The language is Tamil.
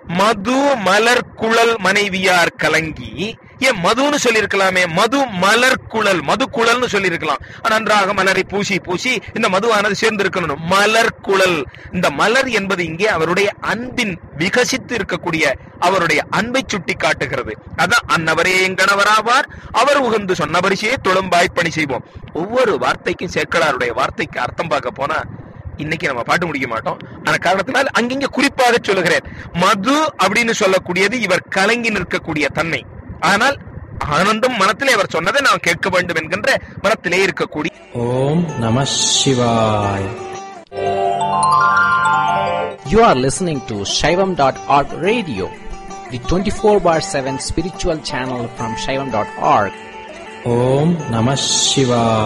மது மலர் குழல் மனைவியார் கலங்கி ஏன் மதுன்னு சொல்லியிருக்கலாமே மது மலர் குழல் மது குழல்னு சொல்லியிருக்கலாம் நன்றாக மலரை பூசி பூசி இந்த மதுவானது சேர்ந்திருக்கணும் மலர் குழல் இந்த மலர் என்பது இங்கே அவருடைய அன்பின் விகசித்து இருக்கக்கூடிய அவருடைய அன்பை சுட்டி காட்டுகிறது அதான் அன்னவரே எங்கனவராவார் அவர் உகந்து சொன்ன பரிசையே துளம்பாய் பணி செய்வோம் ஒவ்வொரு வார்த்தைக்கும் சேக்கலாருடைய வார்த்தைக்கு அர்த்தம் பார்க்க போனா இன்னைக்கு நம்ம பாட்டு முடிக்க மாட்டோம் ஆன காரணத்தினால் அங்கிங்க குறிப்பாக சொல்லுகிறேன் மது அப்படின்னு சொல்லக்கூடியது இவர் கலங்கி நிற்கக்கூடிய தன்மை ஆனால் ஆனந்தம் மனத்திலே அவர் சொன்னதை நாம் கேட்க வேண்டும் என்கின்ற மனத்திலே இருக்கக்கூடிய ஓம் நம சிவாய் You are listening to Shaivam.org radio, the 24 bar 7 spiritual channel from Shaivam.org. ஓம் நம சிவாய்